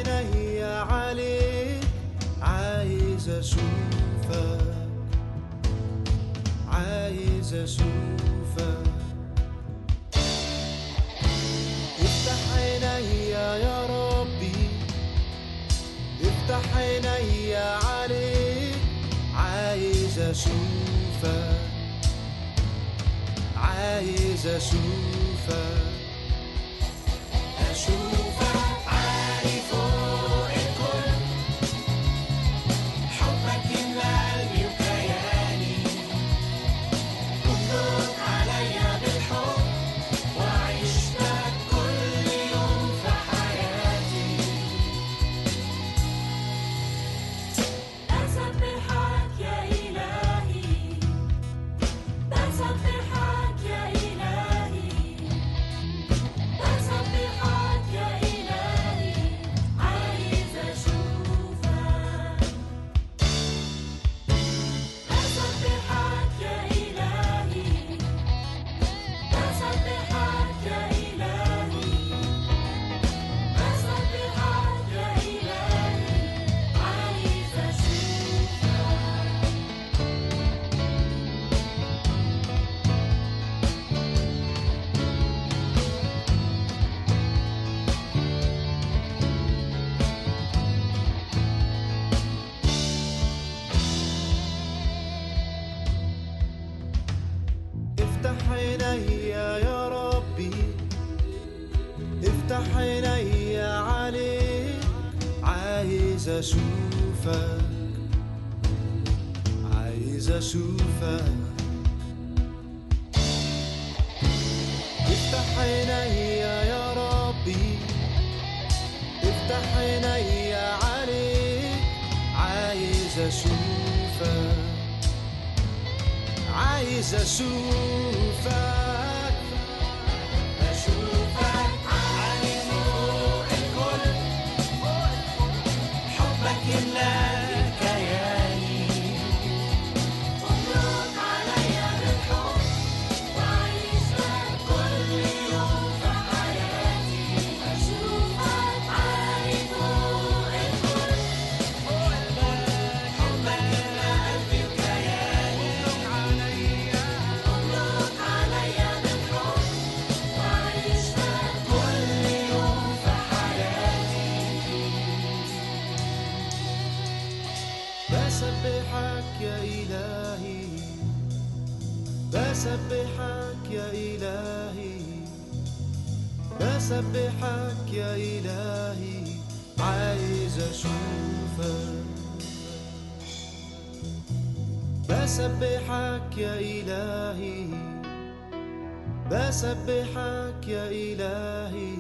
عيني عليك عايز اشوفك عايز اشوفك افتح عيني يا ربي افتح عيني عليك عايز اشوفك عايز اشوفك اشوفك عالي فوق الكل حبك يملى قلبي وكياني تملك عليا بالحب واعيش لك كل يوم في حياتي أسبحك يا إلهي أسبحك يا إلهي أسبحك يا إلهي عايز أشوفك أسبحك يا إلهي أسبحك يا إلهي أسبحك يا إلهي عايز أشوفك افتح عيني يا ربي افتح عيني عليك عايز اشوفك عايز اشوفك افتح عيني يا ربي افتح عيني عليك عايز اشوفك عايز اشوفك اشوفك عالي فوق الكل حبك يملى كياني مبروك عليا بالحب وعيش لك كل يوم في حياتي أشوفك عالي فوق الكل حبك يملى قلبي وكياني مبروك عليا بالحب وعيش لك كل يوم في حياتي بسبحك يا إلهي بسبحك يا إلهي بسبحك يا إلهي عايز أشوفك بسبحك يا إلهي بسبحك يا إلهي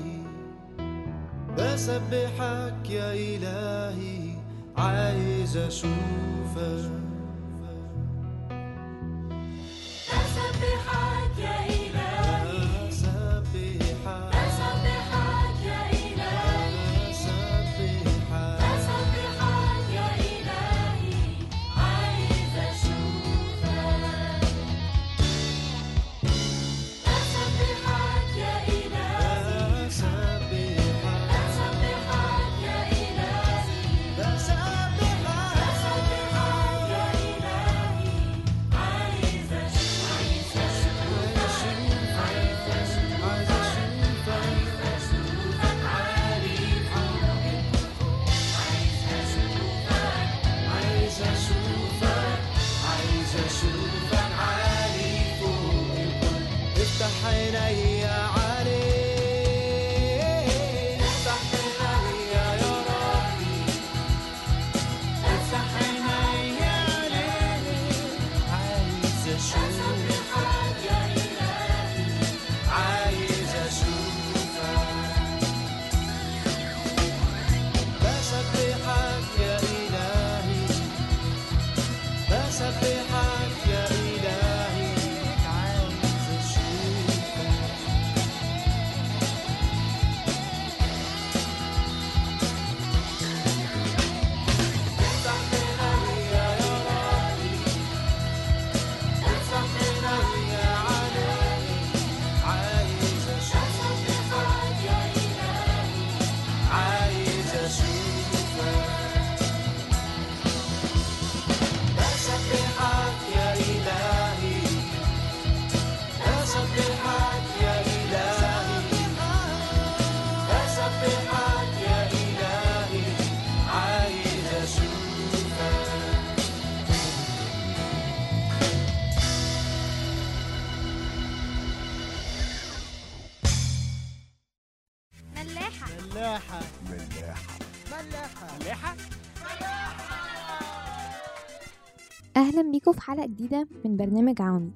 بسبحك يا إلهي عايز أشوفك أسبحك يا إلهي بسبحك أسبحك يا إلهي بسبحك أسبحك يا إلهي عايز أشوفك أسبحك يا إلهي بسبحك أسبحك يا إلهي بسبحك أسبحك يا ملاحة اهلا بيكم في حلقه جديده من برنامج عواميد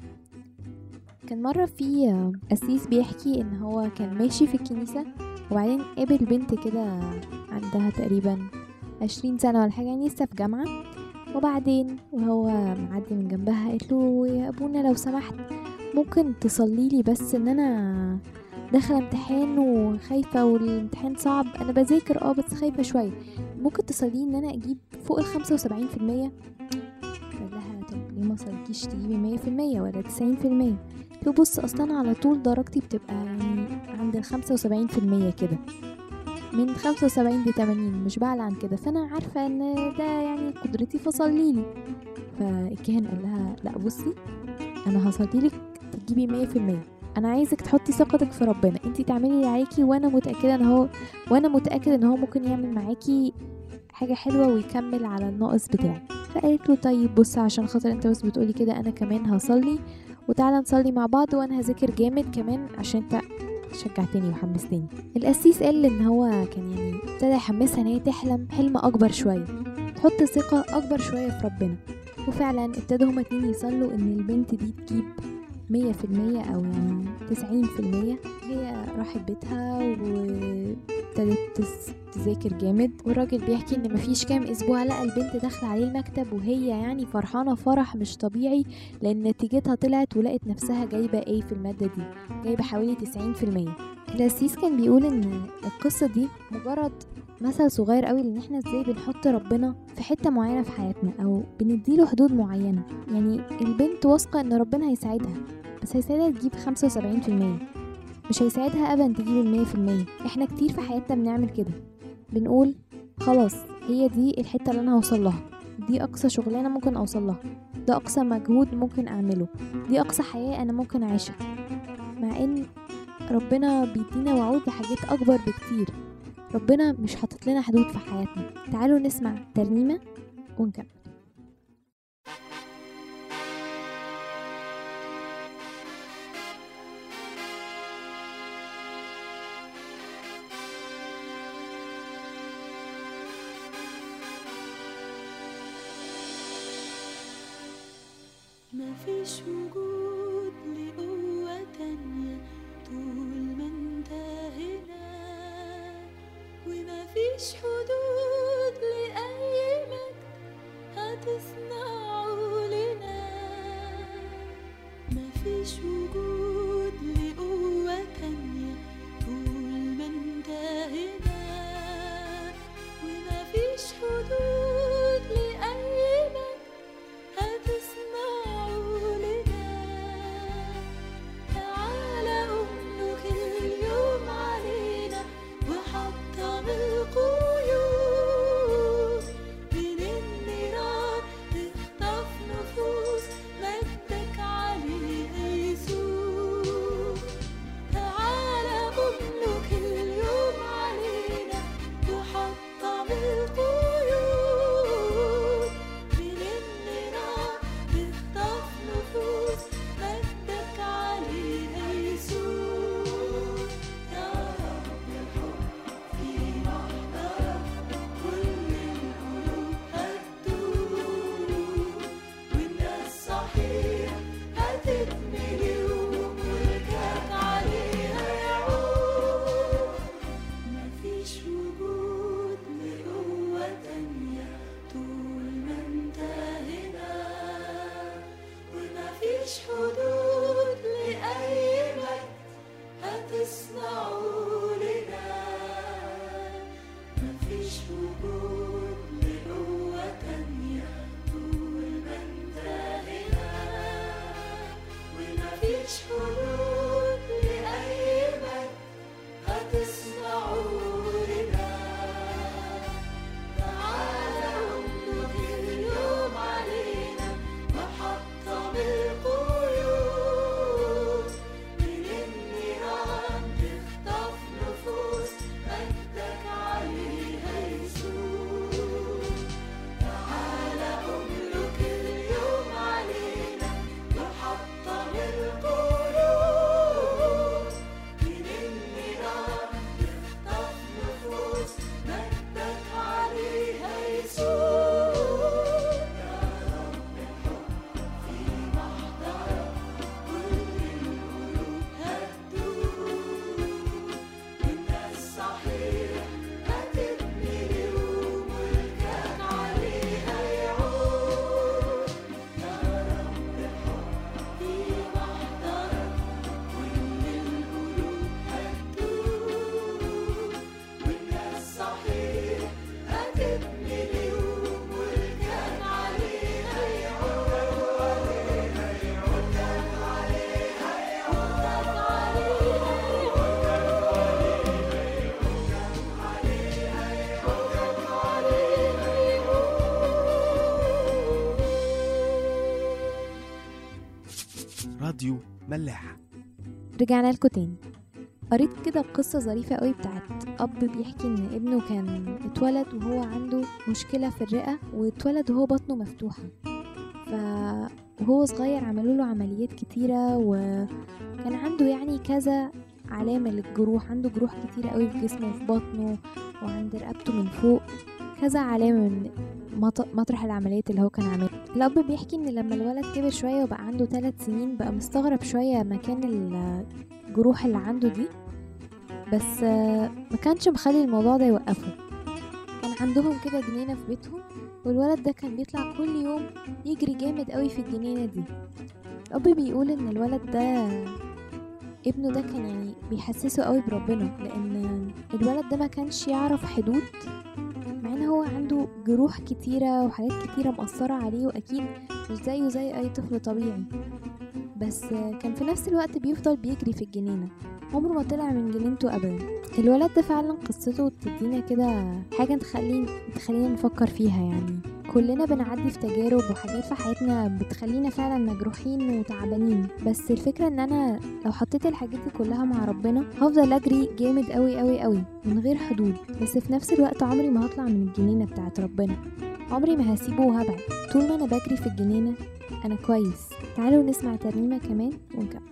كان مره في آه، قسيس بيحكي ان هو كان ماشي في الكنيسه وبعدين قابل بنت كده عندها تقريبا عشرين سنه ولا حاجه يعني لسه في جامعه وبعدين وهو معدي من جنبها قالت له يا ابونا لو سمحت ممكن تصلي لي بس ان انا داخله امتحان وخايفه والامتحان صعب انا بذاكر اه بس خايفه شويه ممكن تصلي ان انا اجيب فوق الخمسة وسبعين في المية قال لها طب ليه ما صليتيش تجيبي مية في المية ولا تسعين في المية قلت له بص اصلا على طول درجتي بتبقى يعني عند الخمسة وسبعين في المية كده من خمسة وسبعين لتمانين مش بعلى عن كده فانا عارفة ان ده يعني قدرتي فصليلي فالكاهن قال لها لا بصي انا هصليلك تجيبي مية في المية انا عايزك تحطي ثقتك في ربنا انتي تعملي اللي عليكي وانا متاكده ان هو وانا متاكد ان هو ممكن يعمل معاكي حاجه حلوه ويكمل على الناقص بتاعك فقالت له طيب بص عشان خاطر انت بس بتقولي كده انا كمان هصلي وتعالى نصلي مع بعض وانا هذاكر جامد كمان عشان انت شجعتني وحمستني القسيس قال ان هو كان يعني ابتدى يحمسها ان هي تحلم حلم اكبر شويه تحط ثقه اكبر شويه في ربنا وفعلا ابتدوا هما اتنين يصلوا ان البنت دي تجيب مية في المية أو يعني تسعين في المية هي راحت بيتها وابتدت تس- تذاكر جامد والراجل بيحكي ان مفيش كام اسبوع لقى البنت داخله عليه المكتب وهي يعني فرحانه فرح مش طبيعي لان نتيجتها طلعت ولقت نفسها جايبه ايه في الماده دي جايبه حوالي 90% القسيس كان بيقول ان القصه دي مجرد مثل صغير قوي لان احنا ازاي بنحط ربنا في حته معينه في حياتنا او بنديله حدود معينه يعني البنت واثقه ان ربنا هيساعدها بس هيساعدها تجيب 75% مش هيساعدها ابدا تجيب المية في المية احنا كتير في حياتنا بنعمل كده بنقول خلاص هي دي الحتة اللي انا هوصل لها دي اقصى شغلانة ممكن اوصل لها ده اقصى مجهود ممكن اعمله دي اقصى حياة انا ممكن اعيشها مع ان ربنا بيدينا وعود بحاجات اكبر بكتير ربنا مش حاطط لنا حدود في حياتنا تعالوا نسمع ترنيمة ونكمل مفيش وجود لقوة تانية طول ما انت هنا ومفيش حدود لأي مجد هتصنعه لنا مفيش وجود لقوة تانية طول ما انت هنا ومفيش حدود لأي مجد هتصنعه لنا تعالى أملك اليوم علينا وحطم القيود من النيران تخطف نفوس مجدك عليها يسوع تعالى أملك اليوم علينا وحطم القيود من النيران تخطف نفوس مجدك عليها يسوع يا رب الحب في محضرك كل القلوب هتدوب والناس صحيح هتتملي وملكك عليها يعود مفيش وجود لقوة تانية طول ما انت هنا ومفيش حدود لأي مجد هتصنعه لنا مفيش وجود لقوة تانية طول ما انت هنا ومفيش حدود لأي مجد هتصنعه لنا تعالى املك اليوم علينا وحطم القيود من النيران تخطف نفوس مجدك عليها يسوع راديو ملاح رجعنا لكم تاني قريت كده قصة ظريفة قوي بتاعت أب بيحكي إن ابنه كان اتولد وهو عنده مشكلة في الرئة واتولد وهو بطنه مفتوحة ف وهو صغير عملوا له عمليات كتيرة وكان عنده يعني كذا علامة للجروح عنده جروح كتيرة قوي في جسمه وفي بطنه وعند رقبته من فوق كذا علامة من مط- مطرح العمليات اللي هو كان عاملها الأب بيحكي إن لما الولد كبر شوية وبقى عنده ثلاث سنين بقى مستغرب شوية مكان الجروح اللي عنده دي بس آه، ما كانش مخلي الموضوع ده يوقفه كان عندهم كده جنينة في بيتهم والولد ده كان بيطلع كل يوم يجري جامد قوي في الجنينة دي الأب بيقول إن الولد ده ابنه ده كان يعني بيحسسه قوي بربنا لأن الولد ده ما كانش يعرف حدود مع ان هو عنده جروح كتيرة وحاجات كتيرة مأثرة عليه وأكيد مش زيه زي أي طفل طبيعي بس كان في نفس الوقت بيفضل بيجري في الجنينة عمره ما طلع من جنينته أبدا الولد ده فعلا قصته تدينا كده حاجة تخلي تخلينا نفكر فيها يعني كلنا بنعدي في تجارب وحاجات في حياتنا بتخلينا فعلا مجروحين وتعبانين بس الفكرة ان انا لو حطيت الحاجات دي كلها مع ربنا هفضل اجري جامد قوي قوي قوي من غير حدود بس في نفس الوقت عمري ما هطلع من الجنينة بتاعت ربنا عمري ما هسيبه وهبعد طول ما انا بجري في الجنينة انا كويس تعالوا نسمع ترنيمة كمان ونكمل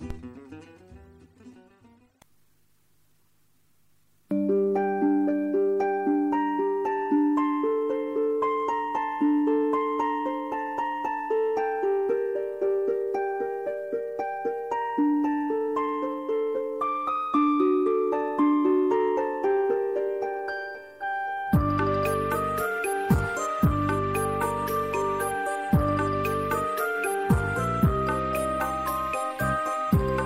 Thank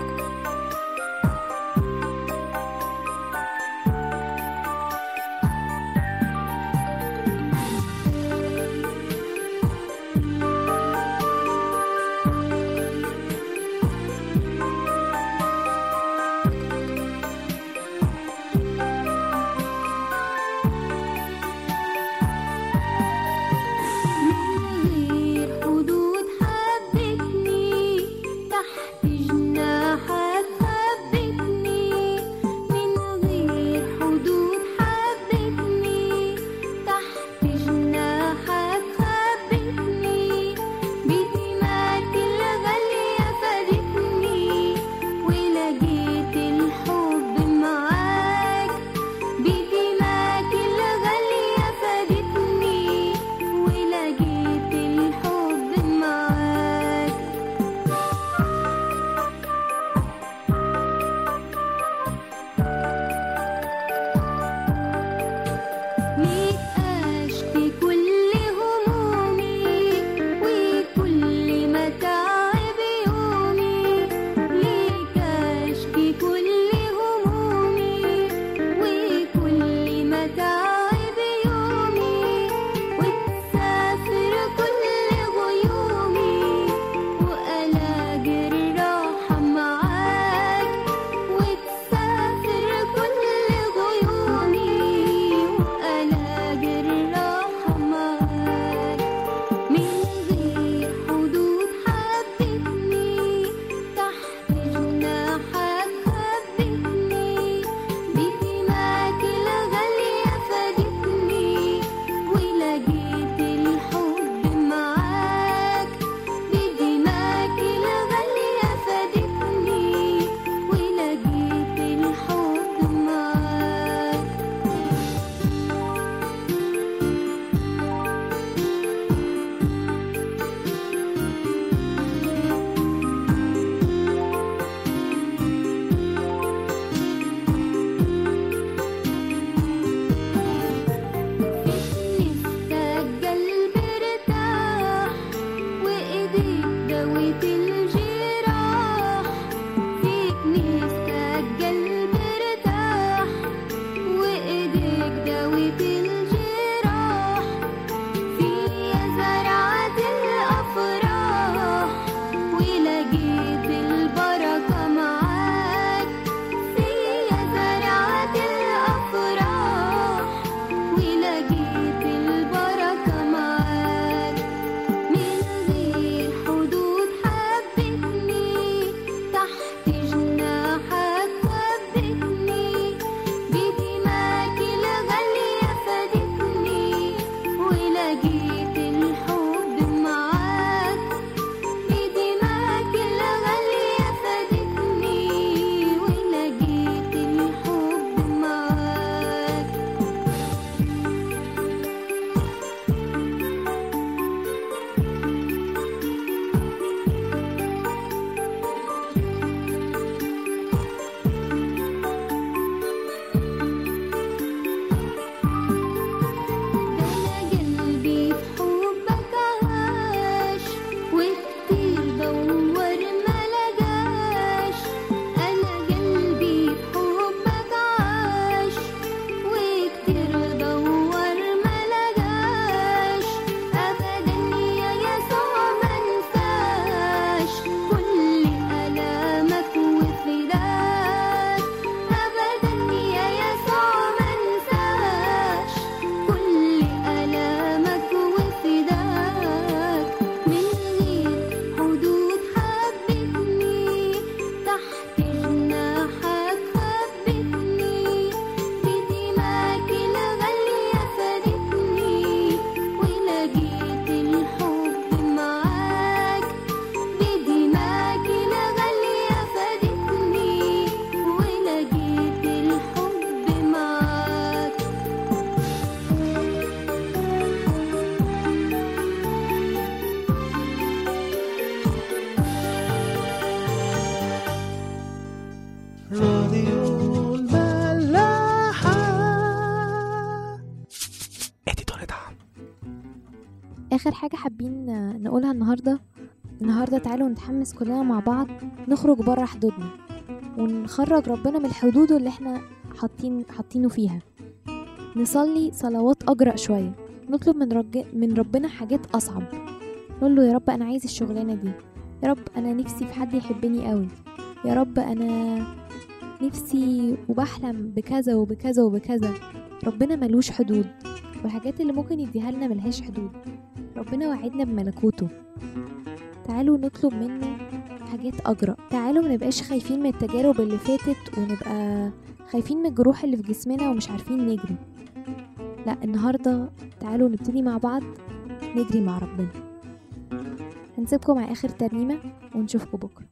اخر حاجه حابين آه، نقولها النهارده النهارده تعالوا نتحمس كلنا مع بعض نخرج بره حدودنا ونخرج ربنا من الحدود اللي احنا حاطين حاطينه فيها نصلي صلوات اجرأ شويه نطلب من رج... من ربنا حاجات اصعب نقول له يا رب انا عايز الشغلانه دي يا رب انا نفسي في حد يحبني قوي يا رب انا نفسي وبحلم بكذا وبكذا وبكذا ربنا ملوش حدود والحاجات اللي ممكن يديها لنا ملهاش حدود ربنا وعدنا بملكوته تعالوا نطلب منه حاجات أجرأ تعالوا منبقاش خايفين من التجارب اللي فاتت ونبقى خايفين من الجروح اللي في جسمنا ومش عارفين نجري لا النهاردة تعالوا نبتدي مع بعض نجري مع ربنا هنسيبكم مع آخر ترنيمة ونشوفكم بكرة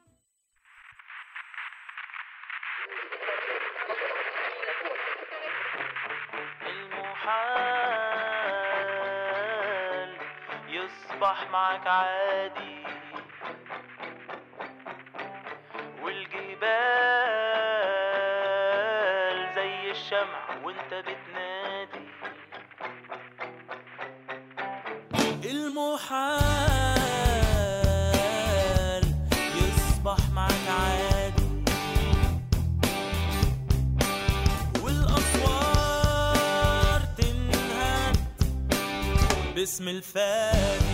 المحال يصبح معك عادي والجبال زي الشمع وانت بتنادي المحال يصبح معك عادي والأسوار تنهد باسم الفادي